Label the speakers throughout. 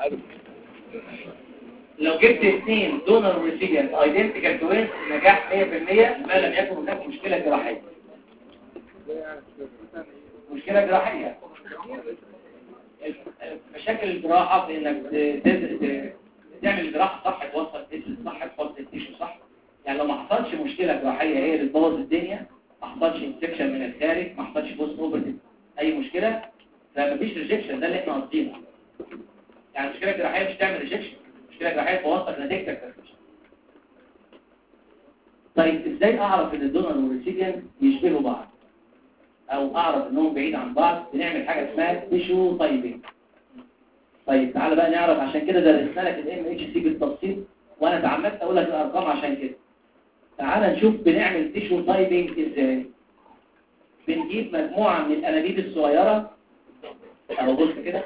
Speaker 1: لو جبت اثنين دونر وريسيبيانت ايدنتيكال توينز نجاح 100% ما لم يكن هناك مشكله جراحيه مشكله جراحيه مشاكل الجراحه في انك ت- ت- تعمل جراحه صح توصل تيشو صح تحط التيشو صح يعني لو ما حصلش مشكله جراحيه هي اللي تبوظ الدنيا ما حصلش انفكشن من الخارج ما حصلش بوست اوبرتيف اي مشكله فمفيش ريجكشن ده اللي احنا قاصدينه يعني مشكله جراحيه مش تعمل ريجكشن مشكله جراحيه توصل نتيجتك perfection. طيب ازاي اعرف ان الدونر والريسيبيانت يشبهوا بعض او اعرف انهم بعيد عن بعض بنعمل حاجه اسمها تيشو تايبنج طيب تعالى بقى نعرف عشان كده درسنا لك الام اتش سي بالتفصيل وانا تعمدت اقول لك الارقام عشان كده تعالى نشوف بنعمل تيشو تايبنج ازاي بنجيب مجموعه من الانابيب الصغيره اهو بص كده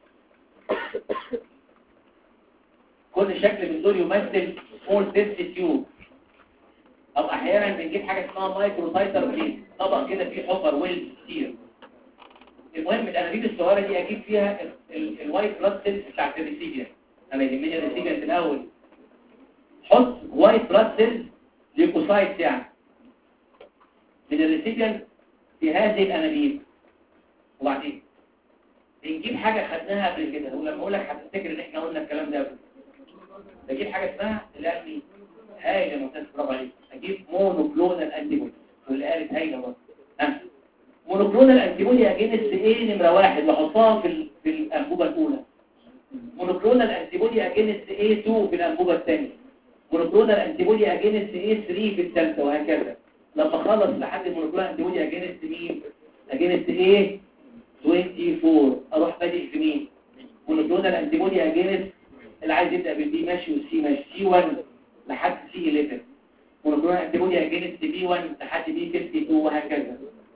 Speaker 1: كل شكل من دول يمثل سمول تيست تيوب او احيانا بنجيب حاجه اسمها مايكرو تايتر بليد طبق كده فيه حفر ويل كتير المهم الانابيب الصغيره دي اجيب فيها ال- ال- الوايت بلاد سيلز بتاعت الريسيفير انا يهمني الريسيفير في الاول حط وايت بلاد سيلز ليوكوسايتس يعني من الريسيفير في هذه الانابيب وبعدين بنجيب حاجه خدناها قبل كده ولما اقول لك هتفتكر ان احنا قلنا الكلام ده قبل بجيب حاجه اسمها الانمي هايله ممتاز برافو عليك اجيب مونوكلونال انتيبودي واللي قالت هايله برضه ها مونوكلونال انتيبودي اجينست ايه نمره واحد واحطها في ال- في الانبوبه الاولى مونوكلونال انتيبودي اجينست ايه 2 في الانبوبه الثانيه مونوكلونال انتيبودي اجينست ايه 3 في الثالثه وهكذا لما اخلص لحد المونوكلونال انتيبودي اجينست مين اجينست ايه 24 اروح بادئ في مين مونوكلونال انتيبودي اجينست اللي عايز يبدا بالبي ماشي والسي ماشي سي 1 لحد سي 11 مونوكلونال انتيبودي اجينست بي 1 لحد بي 52 وهكذا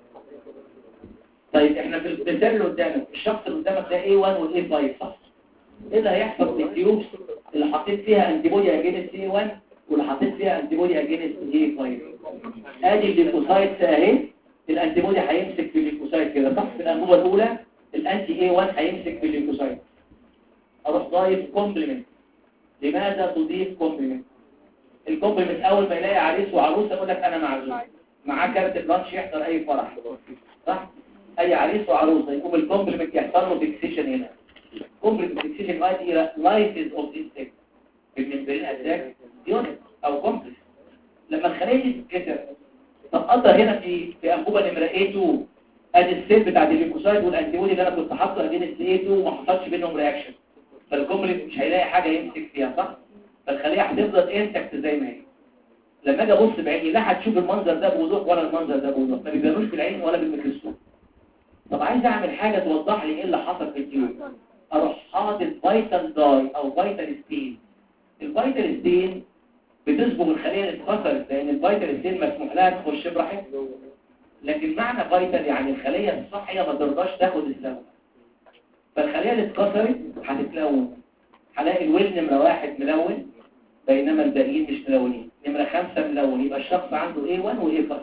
Speaker 1: طيب احنا في المثال اللي قدامك الشخص اللي قدامك ده A1 وال A5 صح ايه اللي هيحصل في التيوبس اللي حطيت فيها انتيبودي اجينست A1 واللي حطيت فيها انتيبودي اجينست A5 ادي الليكوسايتس اهي الانتيبودي هيمسك في الليكوسايت كده صح في الانبوبه الاولى الانتي A1 هيمسك في الليكوسايت اروح ضايف كومبلمنت لماذا تضيف كومبلمنت الكومبلمنت اول ما يلاقي عريس وعروسه يقول لك انا معزوم معاه كارت بلانش يحضر اي فرح صح اي عريس وعروسه يقوم الكومبلمنت يحصل له فيكسيشن هنا كومبلمنت فيكسيشن لايت الى لايتس اوف ذيس ثينج بالممبرين اتاك يونت او كومبلكس لما الخليه دي تتكسر تتقطع هنا في في انبوبه نمره A2 ادي السيل بتاعت الليكوسايت والانتيبودي اللي انا كنت حاطه اجينست A2 وما حصلش بينهم رياكشن فالكومبلكس مش هيلاقي حاجه يمسك فيها صح فالخليه هتفضل انتكت زي ما هي لما اجي ابص بعيني لا هتشوف المنظر ده بوضوح ولا المنظر ده بوضوح ما بيبانوش بالعين ولا بالميكروسكوب طب عايز اعمل حاجه توضح لي ايه اللي حصل في التيوب اروح حاطط فيتال داي او فيتال ستين الفيتال ستين بتصبغ الخليه اللي اتكسرت لان الفيتال ستين مسموح لها تخش براحتها لكن معنى فيتال يعني الخليه الصحيه ما ترضاش تاخد السبب فالخليه اللي اتكسرت هتتلون هلاقي الويل نمره واحد ملون بينما الباقيين مش ملونين نمره خمسة ملون يبقى الشخص عنده A1 و A5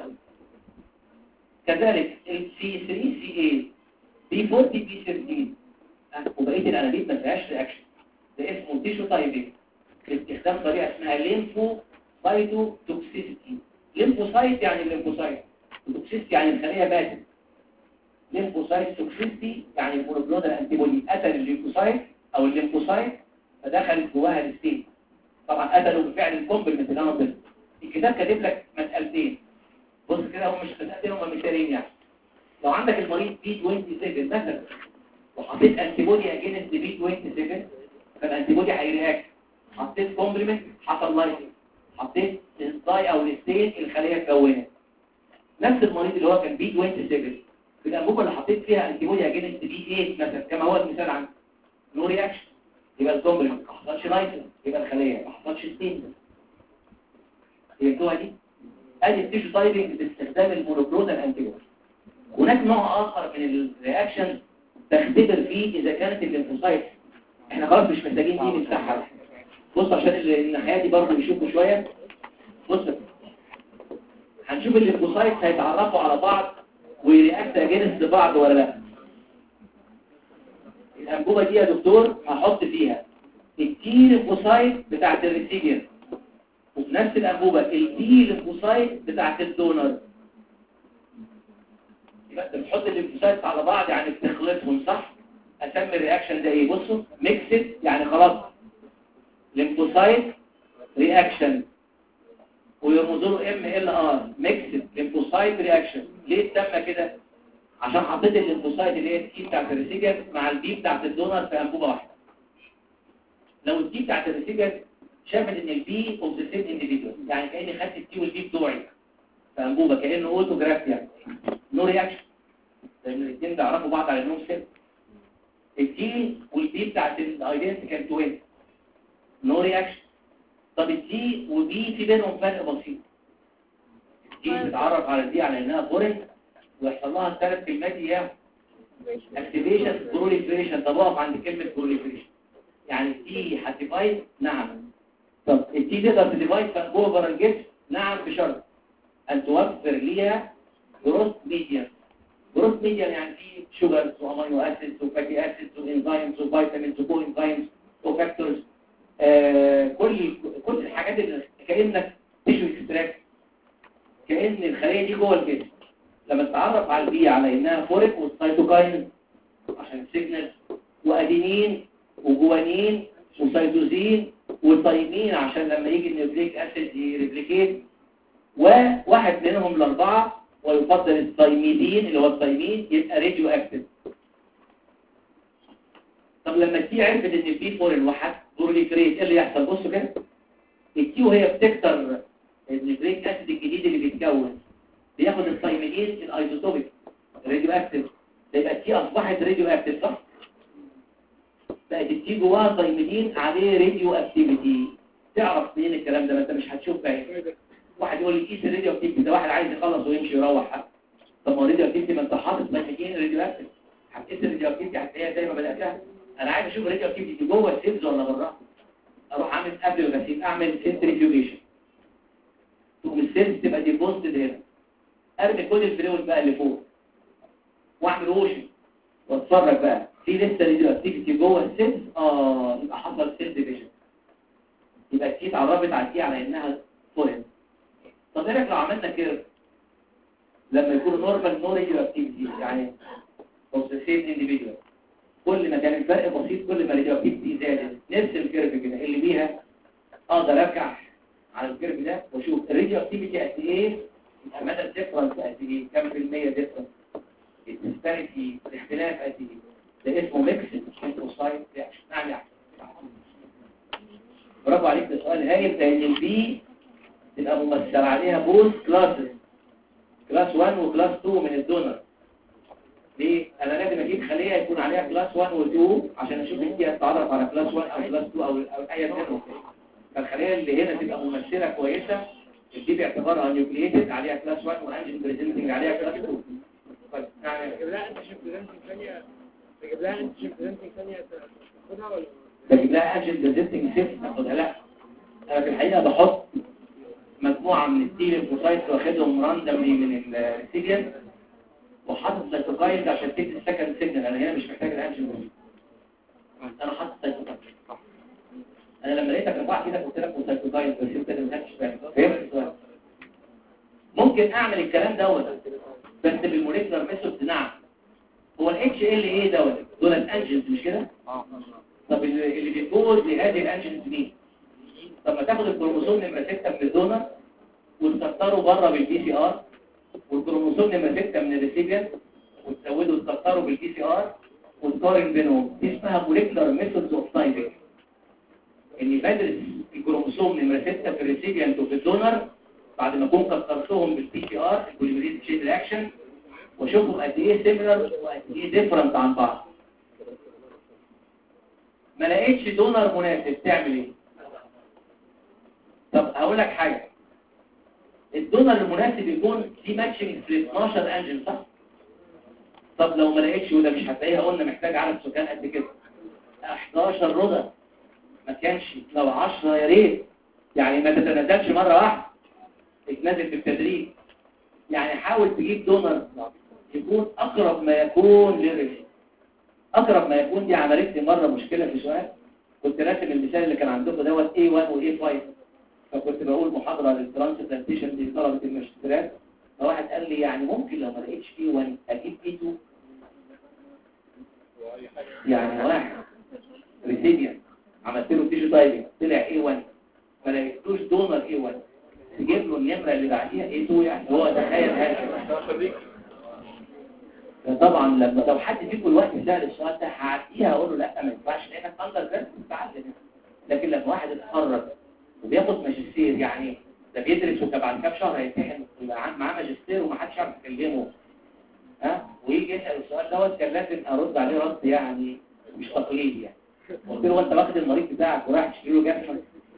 Speaker 1: كذلك ال C3 CA B40 B13 وبقيه الانابيب ما فيهاش رياكشن ده اسمه تيشو تايبنج باستخدام طريقه اسمها ليمفو سايتو توكسيستي ليمفوسايت يعني الليمفوسايت وتوكسيستي يعني الخليه ماتت ليمفوسايت توكسيستي يعني المونوكلونال انتيبودي قتل الليمفوسايت او الليمفوسايت فدخلت جواها الستين طبعا قتلوا بالفعل الكومبلمنت اللي انا ضفته الكتاب كاتب لك مسالتين بص كده هم مش مسالتين هم مثالين يعني لو عندك المريض بي 27 مثلا وحطيت انتيبودي اجينست بي 27 فالانتيبودي هيرياكت حطيت كومبلمنت حصل لايسنج حطيت الداي او الستين الخليه اتكونت نفس المريض اللي هو كان بي 27 في الانبوبه اللي حطيت فيها انتيبودي اجينست بي 8 مثلا كما هو المثال عندي نو رياكشن يبقى الكومبلمنت ما حصلش لايسنج يبقى الخليه ما حصلش ستين فهمتوها دي ادي التيشو تايبنج باستخدام المونوكلونال انتيبودي هناك نوع اخر من الرياكشن تختبر فيه اذا كانت الليمفوسايت احنا خلاص مش محتاجين دي نفتحها بص عشان الناحيه دي برضه يشوفوا شويه بص هنشوف الليمفوسايت هيتعرفوا على بعض ويرياكت اجينست بعض ولا لا الانبوبه دي يا دكتور هحط فيها التي ليمفوسايت بتاعت الريسيبيانت وفي نفس الانبوبه التي ليمفوسايت بتاعت الدونر يبقى انت بتحط الليمفوسايت على بعض يعني بتخلطهم صح اسمي الرياكشن ده ايه بصوا ميكسد يعني خلاص ليمفوسايت رياكشن ويرمزوا له ام ال ار ميكسد ليمفوسايت رياكشن ليه التم كده عشان حطيت الليمفوسايت اللي هي التي بتاعت الريسيبيانت مع البي بتاعت الدونر في انبوبه واحده لو التي بتاعت الريسيبيانت شافت ان البي اوف ذا سيم انديفيدوال يعني كاني خدت التي والبي بتوعي في انبوبه كانه اوتوجراف يعني نو رياكشن لان الاثنين بيعرفوا بعض على انهم سيل التي والبي بتاعت الايدنتيكال توين نو رياكشن طب التي وبي في بينهم فرق بسيط التي بتتعرف على الدي على انها فورين ويحصل لها الثلاث كلمات اياها اكتيفيشن بروليفريشن طب اقف عند كلمه بروليفريشن يعني التي هتديفايد نعم طب التي تقدر تديفايد جوه بره الجسم نعم بشرط ان توفر ليها جروث ميديم جروث ميديم يعني فيه شوجرز وامينو اسيدز وفاتي اسيدز وانزيمز وفيتامينز وكو انزيمز وفاكتورز آه كل كل الحاجات اللي كانك تشوي اكستراكت كان الخليه دي جوه الجسم لما تتعرف على البي على انها فوريك والسيتوكاين عشان السيجنال وادينين وجوانين وسيتوزين وثايمين عشان لما يجي النيوكليك اسيد يريبليكيت وواحد منهم الاربعه ويفضل الثايميدين اللي هو الثايمين يبقى راديو اكتيف طب لما التي عرفت ان البي 4 الواحد بروليفريت ايه اللي يحصل بصوا كده التي وهي بتكتر النيوكليك اسيد الجديد اللي بيتكون بياخد الثايميدين الايزوتوبيك راديو اكتيف يبقى التي اصبحت راديو اكتيف صح بقت التي جواها ثايميدين عليه راديو اكتيفيتي تعرف منين الكلام ده ما انت مش هتشوف بعين واحد يقول لي قيس الراديو اكتيفيتي ده واحد عايز يخلص ويمشي يروح طب ما الراديو اكتيفيتي ما انت حاطط ثايميدين راديو اكتيف هتقيس الراديو اكتيفيتي هتلاقيها زي ما بداتها انا عايز اشوف الراديو اكتيفيتي جوه السيلز ولا بره اروح اعمل قبل الغسيل اعمل سنتريفيوجيشن تقوم السيلز تبقى ديبوزيتد هنا ارمي كل الفلويد بقى اللي فوق واعمل ووشن واتفرج بقى في لسه راديو اكتيفيتي جوه السيلز اه يبقى حصل سيل ديفيجن يبقى التي اتعرفت على التي على انها فورين طب ايه رايك لو عملنا كيرف لما يكون نورمال نو راديو اكتيفيتي يعني اوف ذا سيم انديفيدوال كل ما كان الفرق بسيط كل ما الراديو اكتيفيتي زادت نفس الكيرف كده اللي بيها اقدر ارجع على الكيرف ده واشوف الراديو اكتيفيتي قد ايه يبقى مدى الديفرنس قد ايه كام في المية ديفرنس الديسباريتي الاختلاف قد ايه ده اسمه ميكس انتروسايت رياكشن نعم يعني برافو عليك ده سؤال هايل لان البي تبقى ممثل عليها بوث كلاسز كلاس 1 وكلاس 2 من الدونر ليه؟ انا لازم اجيب خليه يكون عليها كلاس 1 و2 عشان اشوف انت هتتعرف على كلاس 1 او كلاس 2 او او اي منهم فالخليه اللي هنا تبقى ممثله كويسه دي باعتبارها نيوكليتد عليها كلاس 1 وانجن بريزنتنج عليها كلاس 2 طيب يعني
Speaker 2: بجيب لها انتشن بريزنتنج ثانيه بجيب لها انتشن بريزنتنج ثانيه تاخدها ولا
Speaker 1: بجيب لها انجن بريزنتنج سيف تاخدها لا انا في الحقيقه بحط مجموعه من التيل الفوسايتس واخدهم راندملي من السيجن وحاطط سيتوكاينز عشان تدي السكند سيجنال انا هنا مش محتاج الانجن بريزنتنج انا حاطط سيتوكاينز انا لما لقيتك رفعت ايدك قلت لك سيتوكاينز بس انت ما كانش فاهم فهمت السؤال ممكن اعمل الكلام دوت بس بالموليكولار ميثود نعم هو الاتش ال ايه دوت دول الانجنز مش كده طب اللي اللي بيكون لهذه الانجنز مين طب ما تاخد الكروموسوم نمره 6 من الدونر وتكتره بره بالبي سي ار والكروموسوم نمره 6 من الريسيبيانت وتزوده وتكتره بالبي سي ار وتقارن بينهم دي اسمها موليكولار ميثودز اوف تايبنج اني بدرس الكروموسوم نمره 6 في الريسيبيانت وفي الدونر بعد ما اكون كترتهم بالبي سي ار البوليمريز تشين رياكشن واشوفهم قد ايه سيميلر وقد ايه ديفرنت عن بعض ما لقيتش دونر مناسب تعمل ايه طب هقول لك حاجه الدونر المناسب يكون في ماتشنج في 12 انجن صح طب لو ما لقيتش وده مش هتلاقيها قلنا محتاج عدد سكان قد كده 11 رضا ما كانش لو 10 يا ريت يعني ما تتنزلش مره واحده اتنزل بالتدريج يعني حاول تجيب دونر يكون اقرب ما يكون للريسك اقرب ما يكون دي عملت لي مره مشكله في سؤال كنت راسم المثال اللي كان عندكم دوت A1 و A5 فكنت بقول محاضرة للترانسبلانتيشن دي طلبة الماجستيرات فواحد قال لي يعني ممكن لو ما لقيتش A1 اجيب A2 يعني واحد ريسيبيان عملت له تيشو تايبنج طلع A1 ما لقيتوش دونر A1 تجيب له النمرة اللي بعديها A2 يعني هو تخيل هذا طبعا لما لو حد فيكم الوقت سأل السؤال ده هعديها اقول له لا ما ينفعش لانك اندر جراد بتتعلم لكن لما واحد اتخرج وبياخد ماجستير يعني ده بيدرس وبعد كام شهر هيمتحن ويبقى معاه ماجستير ومحدش يعرف يكلمه ها ويجي يسال السؤال دوت كان لازم ارد عليه رد يعني مش تقليدي يعني قلت له انت واخد المريض بتاعك ورايح تشتري له جبنه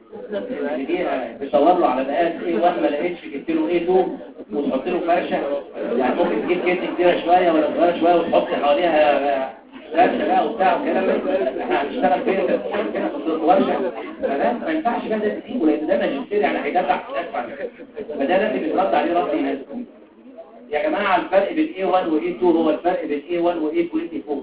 Speaker 1: بيصور له على مقاس ايه 1 ما لقيتش جبت له ايه 2 وتحط له فرشه يعني ممكن تجيب كتن كبيره شويه ولا صغيره شويه وتحط حواليها فرشه بقى وبتاع والكلام ده احنا هنشتغل فين انت كده في ورشه فده ما ينفعش بقى ده تسيبه لان ده ماجستير يعني هيدفع فلوس بعد كده فده لازم يترد عليه رد يناسبه يا جماعه الفرق بين A1 و A2 هو الفرق بين A1 و A24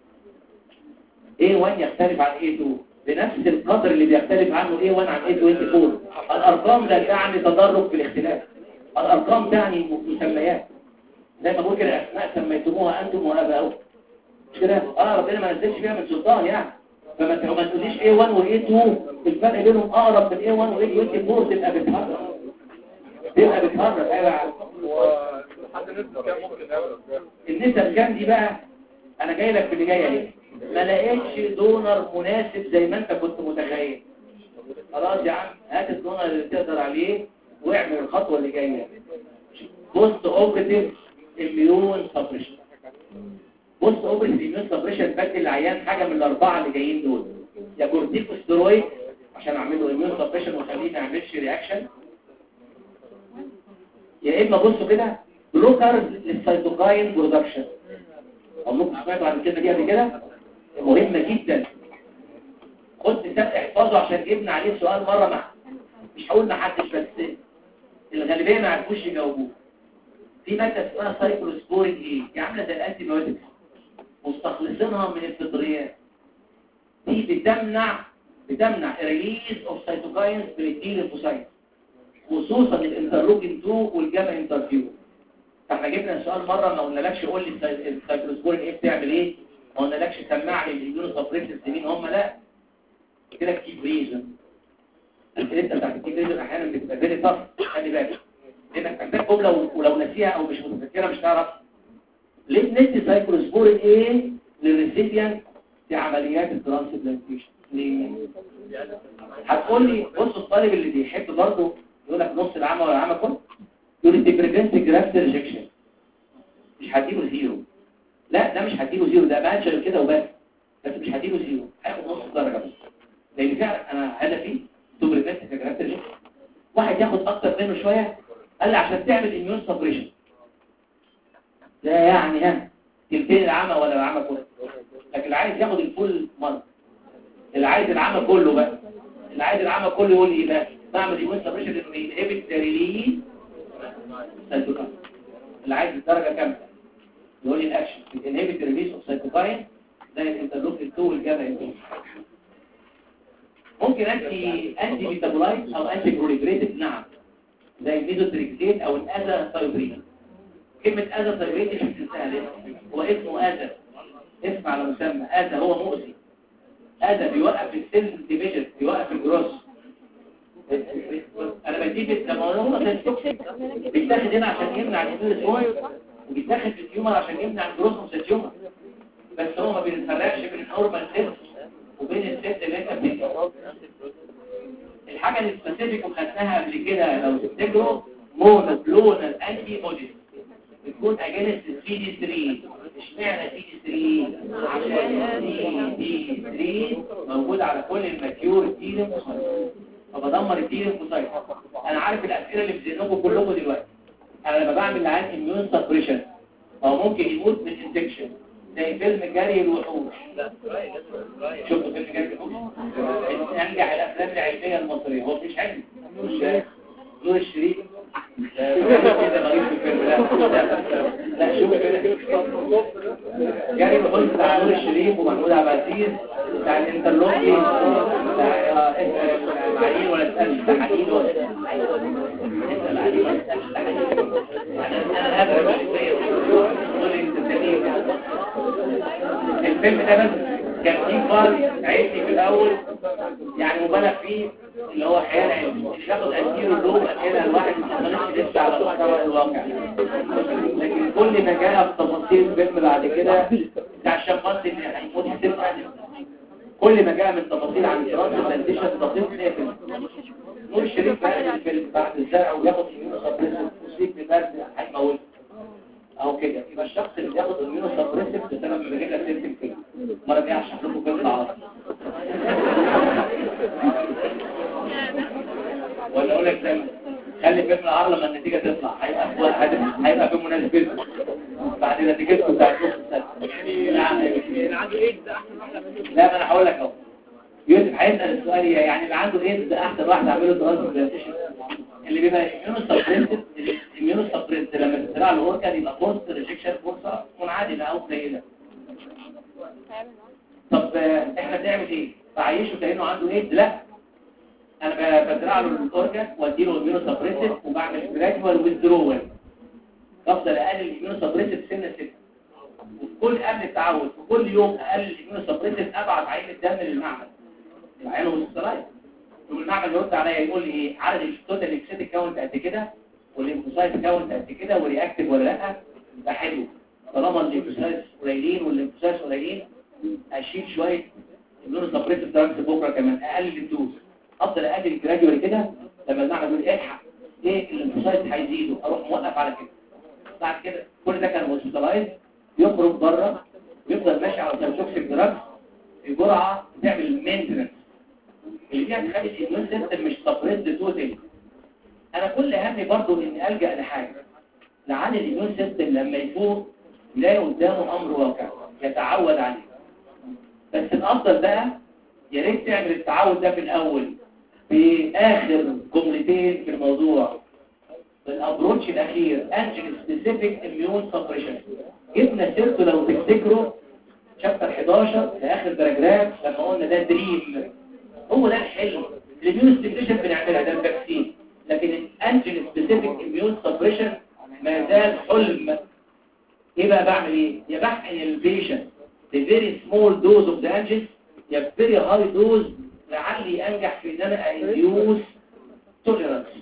Speaker 1: A1 يختلف عن A2 بنفس القدر اللي بيختلف عنه A1 عن A24 الأرقام لا تعني تدرج في الاختلاف الأرقام تعني مسميات زي ما بقول كده أسماء سميتموها أنتم وآباؤكم مش كده؟ آه ربنا ما نزلش فيها من سلطان يعني فما ما تقوليش A1 و A2 الفرق بينهم أقرب من A1 و A24 تبقى بتهرج تبقى بتهرج أيوة
Speaker 2: وحد نسبة كام ممكن نعمل
Speaker 1: النسب كام دي بقى أنا جاي لك في اللي جاية دي ما لقيتش دونر مناسب زي ما انت كنت متخيل خلاص يا عم هات الدونر اللي تقدر عليه واعمل الخطوة اللي جاية بوست اوبريتيف اميون سبريشن بوست اوبريتيف اميون سبريشن بدي العيان حاجة من الاربعة اللي جايين دول يا كورتيكوستيرويد عشان اعمل له اميون سبريشن واخليه ما يعملش رياكشن يا اما بصوا كده بلوكرز للسيتوكاين برودكشن عمركم سمعتوا عن الكلمه دي قبل كده مهمة جدا خد سبق احفظه عشان جبنا عليه سؤال مرة مع مش هقول ما حدش بس الغالبية ما عرفوش يجاوبوه في مادة اسمها سايكلوسبورين ايه دي عاملة زي الانتي بايوتكس مستخلصينها من الفطريات دي بتمنع بتمنع ريليز اوف سيتوكاينز من التي ليمفوسايت خصوصا الانترلوكين 2 والجاما انترفيو فاحنا جبنا السؤال مرة ما قلنالكش قول لي السايكلوسبورين ايه بتعمل ايه ما قلنالكش سمع لي الهيدرو سبريسيس مين هم لا قلت لك كيب ريزن الكلمه بتاعت الكيب ريزن احيانا بتبقى فيري طف خلي بالك لانك محتاج جمله ولو نسيها او مش متذكرها مش هتعرف ليه ندي سايكلوسبورين ايه للريسيبيان في عمليات الترانسبلانتيشن ليه هتقول لي بص الطالب اللي بيحب برضه يقول لك نص العمى ولا العمى كله يقول لي تبريفنت جرافت ريجكشن مش هديله زيرو لا ده مش هديله زيرو ده بانشر كده وبس بس مش هديله زيرو هاخد نص درجه بس لان فعلا انا هدفي تو بريفنت جرافت ريجكشن واحد ياخد اكتر منه شويه قال لي عشان تعمل اميون سبريشن ده يعني ها تلتين العمى ولا العمى كله لكن اللي عايز ياخد الفول مره اللي عايز العمى كله بقى اللي عايز العمى كله يقول لي بقى بعمل اميون سبريشن انه بينهبت ريليز سيتوكاين اللي عايز الدرجه كامله يقول لي الاكشن بتنهبت ريليز اوف سيتوكاين زي الانترلوكين 2 والجاما انتين ممكن ادي انتي ميتابولايت او انتي بروليفريتيف نعم زي الميزوتريكسيت او الاذى ثايبرين كلمة اذى ثايبرين مش بتنساها هو اسمه اذى اسم على مسمى اذى هو مؤذي اذى بيوقف السيل ديفيجن بيوقف الجروس انا بديه لما هو بيتاخد هنا عشان يمنع الانسولين وبيتاخد في التيومر عشان يمنع الجروس التيومر بس هو ما بيتفرقش بين النورمال سيل وبين السيل اللي انت بتديه الحاجة اللي سبيسيفيك وخدناها قبل كده لو تفتكروا مونوكلونال انتي بوديز بتكون اجانس سي دي 3 اشمعنى سي دي 3 عشان سي دي 3 موجود على كل الماتيور تي ليمفوسايت فبدمر التي ليمفوسايت انا عارف الاسئله اللي في ذهنكم كلكم دلوقتي انا لما بعمل لعيان اميون سبريشن هو ممكن يموت من انفكشن زي فيلم جري الوحوش شفتوا فيلم جري الوحوش انجح الافلام العلميه المصريه هو مفيش علم مش نور الشريف كده غريب في الفيلم لا لا لا شوف كده جاري بخش بتاع نور الشريف ومحمود عبد العزيز بتاع الانترلوكي بتاع اسال معين ولا اسال تحاليل ولا اسال عليه ولا اسال تحاليل انا هبقى الفيلم ده بس كان فيه فرق عيني في الاول يعني مبالغ فيه اللي هو خيال علمي اللي ياخد انتيرو اللوب كده الواحد ما حصلش لسه على مستوى الواقع لكن كل ما جاء في تفاصيل الفيلم بعد كده بتاع الشمبانزي اللي هيموت هتبقى كل ما جاء من تفاصيل عن ترانسبلانتيشن دقيق 100% نور الشريف بقى الفيلم بعد الزرع وياخد يمينه سبريسيف وسيب ببرد هيموت او كده يبقى الشخص اللي بياخد يمينه سبريسيف بسبب ما بيجيب لك سيرت الفيلم المره الجايه هشرح لكم فيلم العربي ولا اقول لك زي خلي فيلم العرض لما النتيجه تطلع هيبقى هيبقى في مناسبه بعد نتيجته بتاعت نص السنه
Speaker 2: اللي عنده ايدز احسن واحده منه
Speaker 1: لا ما انا هقول لك اهو يوسف هيسال السؤال إيه؟ يعني اللي عنده ايدز ده احسن واحد اعمله ترانسبلانتيشن اللي بيبقى اميونو سبرينت الاميونو سبرينت لما تزرع له اورجان يبقى بوست ريجكشن فرصه منعدمه او قليله طب آه، احنا بنعمل ايه بعيشه كانه عنده ايدز لا انا ب- بزرع له الاورجان واديله اميونو سبريسيف وبعمل جراديوال ويزدرول بفضل اقلل الاميونو سبريسيف سنه سنه وفي كل قبل التعود في كل يوم اقلل الاميونو سبريسيف ابعت عين الدم للمعمل العين والسترايد يوم المعمل يرد عليا يقول لي ايه عدد التوتال ليكسيتيك كاونت قد كده والليمفوسايت كاونت قد كده ورياكتيف ولا لا ده حلو طالما الليمفوسايت قليلين والليمفوسايت قليلين اشيل شويه النور سبريسيف دراجز بكره كمان اقلل الدوز افضل اقلل جراديوالي كده لما المعمل يقول الحق ايه الليمفوسايت هيزيدوا اروح موقف على كده بعد كده كل ده كان هوسبيتالايز يخرج بره يفضل ماشي على سيرتوكسيك دراجز الجرعه بتعمل مينتنس اللي فيها تخلي الاميون سيستم مش سبريد توتالي انا كل همي برضو اني الجا لحاجه لعل الاميون سيستم لما يفوق يلاقي قدامه امر واقع يتعود عليه بس الافضل بقى يا ريت تعمل التعود ده في الاول في اخر جملتين في الموضوع الابروتش الاخير انجل سبيسيفيك اميون سبريشن جبنا سيرته لو تفتكروا شابتر 11 في اخر باراجراف لما قلنا ده دريم هو ده الحلم الاميون ستيميوليشن بنعملها ده الفاكسين لكن الانجل سبيسيفيك اميون سبريشن ما زال حلم ايه بقى بعمل ايه يا بحقن البيشنت the very small dose of the antigen يا very high dose لعلي انجح في ان انا انديوس tolerance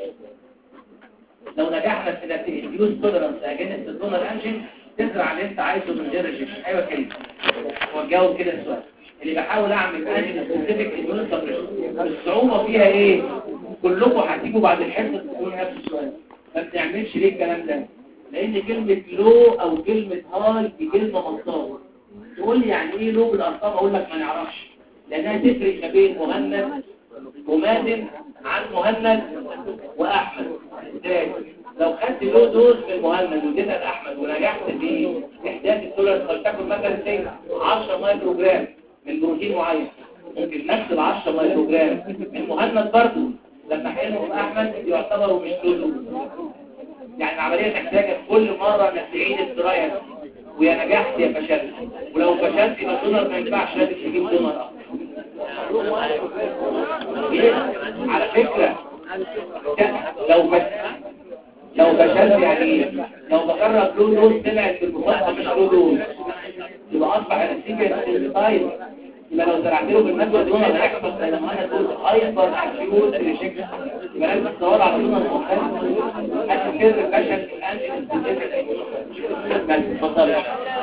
Speaker 1: لو نجحنا في انك انديوس tolerance اجنس الدونر انجن تزرع اللي انت عايزه من غير ريجكشن ايوه كده هو جاوب كده السؤال اللي بحاول اعمل انجن سبيسيفيك اميون سبريشن الصعوبه فيها ايه كلكم هتيجوا بعد الحصه تقولوا نفس السؤال ما بتعملش ليه الكلام ده لان كلمه لو او كلمه هاي دي كلمه مصدر تقول لي يعني ايه لو بالارقام اقول لك ما نعرفش لانها تفرق ما بين مهند ومازن عن مهند واحمد ازاي لو خدت له دوز من مهند واديتها لاحمد ونجحت في احداث التولرنس فلتكن مثلا سي 10 مايكرو جرام من بروتين معين ممكن نفس ال 10 مايكرو جرام من مهند برضه لما احقنهم احمد يعتبروا مش دوز يعني العمليه محتاجه كل مره انك تعيد الدرايه ويا نجحت يا فشلت ولو فشلت يبقى الدونر ما ينفعش لازم تجيب دونر ايه على فكره لو فشلت لو فشلت يعني ايه لو بجرب لو دوز طلعت في المصادقه مش لو دوز يبقى اصبح النتيجه سنسيتايز يبقى لو زرعت له بالماده دونر هيحصل لما انا دوز ايضا اكيوت ريجكشن يبقى لازم تدور على دونر مختلف هتفر فشل الانجل سبيسيفيك اتفضل